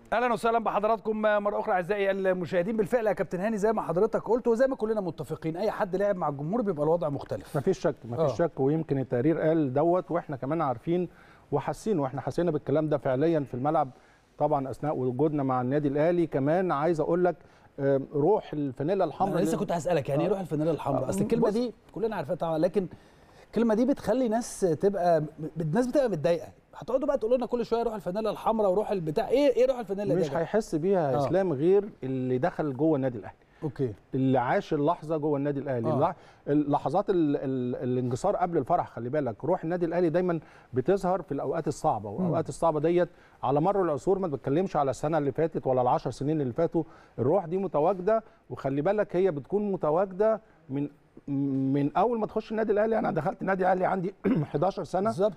اهلا وسهلا بحضراتكم مره اخرى اعزائي المشاهدين بالفعل يا كابتن هاني زي ما حضرتك قلت وزي ما كلنا متفقين اي حد لعب مع الجمهور بيبقى الوضع مختلف مفيش شك مفيش آه. شك ويمكن التقرير قال دوت واحنا كمان عارفين وحاسين واحنا حسينا بالكلام ده فعليا في الملعب طبعا اثناء وجودنا مع النادي الاهلي كمان عايز اقول لك آه، روح الفانيلا انا الحمراء لسه اللي- كنت هسالك يعني ايه آه. روح الفانيلا الحمراء آه، اصل الكلمه بص. دي كلنا عارفينها طبعا لكن الكلمه دي بتخلي ناس تبقى الناس بتبقى متضايقه هتقعدوا بقى تقولوا لنا كل شويه روح الفانيلا الحمراء وروح البتاع ايه ايه روح الفانيلا دي يا مش جماعة؟ هيحس بيها آه. اسلام غير اللي دخل جوه النادي الاهلي اوكي اللي عاش اللحظه جوه النادي الاهلي آه. اللح- لحظات ال- ال- الانتصار قبل الفرح خلي بالك روح النادي الاهلي دايما بتظهر في الاوقات الصعبه والاوقات الصعبه ديت على مر العصور ما بتكلمش على السنه اللي فاتت ولا العشر سنين اللي فاتوا الروح دي متواجده وخلي بالك هي بتكون متواجده من من اول ما تخش النادي الاهلي انا دخلت النادي الاهلي عندي 11 سنه بالظبط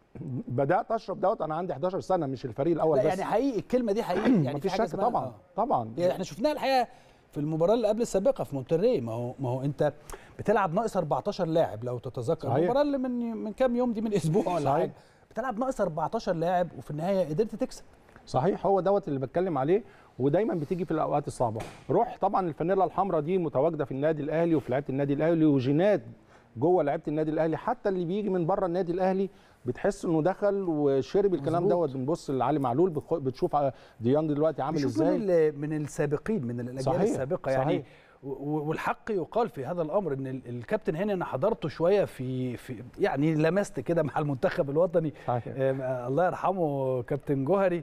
بدات اشرب دوت انا عندي 11 سنه مش الفريق الاول لا بس يعني حقيقي الكلمه دي حقيقي يعني في مفيش حاجه شك اسمها- طبعا آه. طبعا يعني احنا شفناها الحقيقه في المباراه اللي قبل السابقه في مونتري ما هو ما هو انت بتلعب ناقص 14 لاعب لو تتذكر صحيح. المباراه اللي من من كام يوم دي من اسبوع ولا صحيح. حاجه بتلعب ناقص 14 لاعب وفي النهايه قدرت تكسب صحيح هو دوت اللي بتكلم عليه ودايما بتيجي في الاوقات الصعبه روح طبعا الفانيلا الحمراء دي متواجده في النادي الاهلي وفي لعيبه النادي الاهلي وجينات جوه لعيبه النادي الاهلي حتى اللي بيجي من بره النادي الاهلي بتحس انه دخل وشرب الكلام مظبوط. دوت بنبص لعلي معلول بتخ- بتشوف على ديانج دلوقتي عامل بيشوف من, ازاي ال- من السابقين من الاجيال صحيح، السابقه يعني صحيح. و- و- والحق يقال في هذا الامر ان ال- الكابتن هاني انا حضرته شويه في في يعني لمست كده مع المنتخب الوطني صحيح. آم، آه، الله يرحمه كابتن جوهري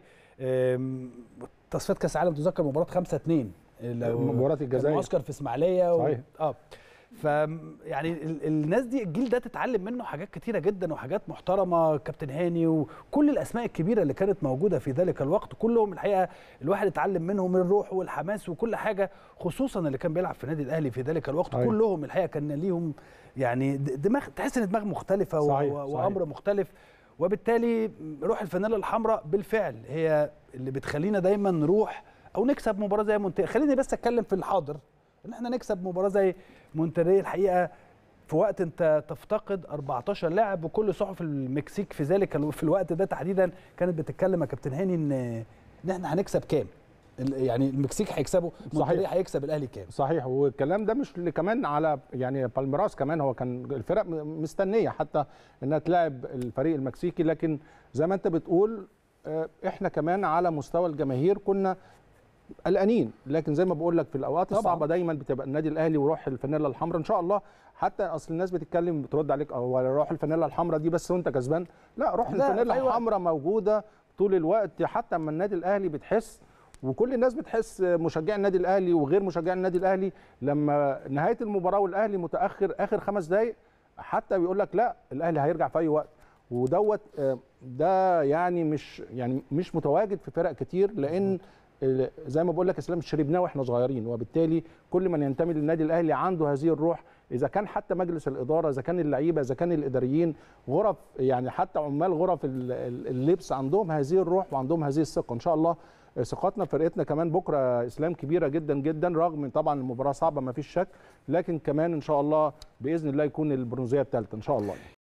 آم، تصفيات كاس العالم تذكر مباراه 5 2 مباراة الجزائر. معسكر في اسماعيليه صحيح. اه ف يعني ال- الناس دي الجيل ده تتعلم منه حاجات كتيره جدا وحاجات محترمه كابتن هاني وكل الاسماء الكبيره اللي كانت موجوده في ذلك الوقت كلهم الحقيقه الواحد اتعلم منهم الروح والحماس وكل حاجه خصوصا اللي كان بيلعب في النادي الاهلي في ذلك الوقت صحيح. كلهم الحقيقه كان ليهم يعني د- دماغ تحس ان دماغ مختلفه و- صحيح، و- صحيح. وامر مختلف وبالتالي روح الفانيلا الحمراء بالفعل هي اللي بتخلينا دايما نروح او نكسب مباراه زي مونتري خليني بس اتكلم في الحاضر ان احنا نكسب مباراه زي مونتري الحقيقه في وقت انت تفتقد 14 لاعب وكل صحف المكسيك في ذلك ال- في الوقت ده تحديدا كانت بتتكلم يا كابتن هاني ان ان احنا هنكسب كام ال- يعني المكسيك هيكسبوا مونتري هيكسب الاهلي كام صحيح والكلام ده مش اللي كمان على يعني بالميراس كمان هو كان الفرق م- مستنيه حتى انها تلاعب الفريق المكسيكي لكن زي ما انت بتقول آه، احنا كمان على مستوى الجماهير كنا قلقانين لكن زي ما بقول لك في الاوقات طبعاً. الصعبه دايما بتبقى النادي الاهلي وروح الفانيلا الحمراء ان شاء الله حتى اصل الناس بتتكلم بترد عليك او روح الفانيلا الحمراء دي بس وانت كسبان لا روح لا، في الفانيلا أي وقت. الحمراء موجوده طول الوقت حتى اما النادي الاهلي بتحس وكل الناس بتحس مشجعي النادي الاهلي وغير مشجعي النادي الاهلي لما نهايه المباراه والاهلي متاخر اخر خمس دقائق حتى بيقول لك لا الاهلي هيرجع في اي وقت ودوت آه، ده يعني مش يعني مش متواجد في فرق كتير لان آه، زي ما بقول لك اسلام شربناه واحنا صغيرين وبالتالي كل من ينتمي للنادي الاهلي عنده هذه الروح اذا كان حتى مجلس الاداره اذا كان اللعيبه اذا كان الاداريين غرف يعني حتى عمال غرف ال- ال- اللبس عندهم هذه الروح وعندهم هذه الثقه ان شاء الله ثقتنا في فرقتنا كمان بكره اسلام كبيره جدا جدا رغم طبعا المباراه صعبه ما فيش شك لكن كمان ان شاء الله باذن الله يكون البرونزيه الثالثه ان شاء الله